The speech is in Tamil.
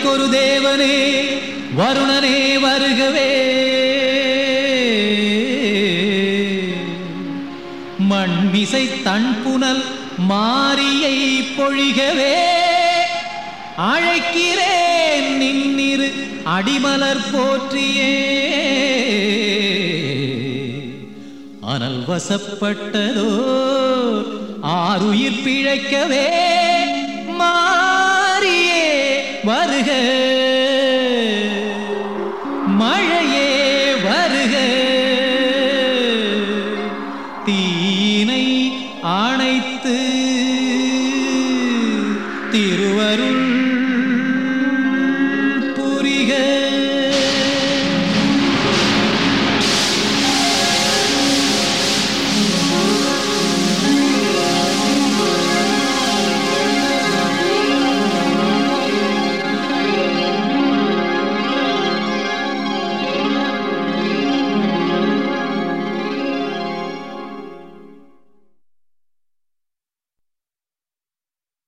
எனக்கொரு தேவனே வருணனே வருகவே மண்மிசை தன்புனல் மாரியை பொழிகவே அழைக்கிறேன் நின்னிரு அடிமலர் போற்றியே அனல் வசப்பட்டதோ ஆறுயிர் பிழைக்கவே மாறியே வருக மழையே வருக தீனை அணைத்து திரு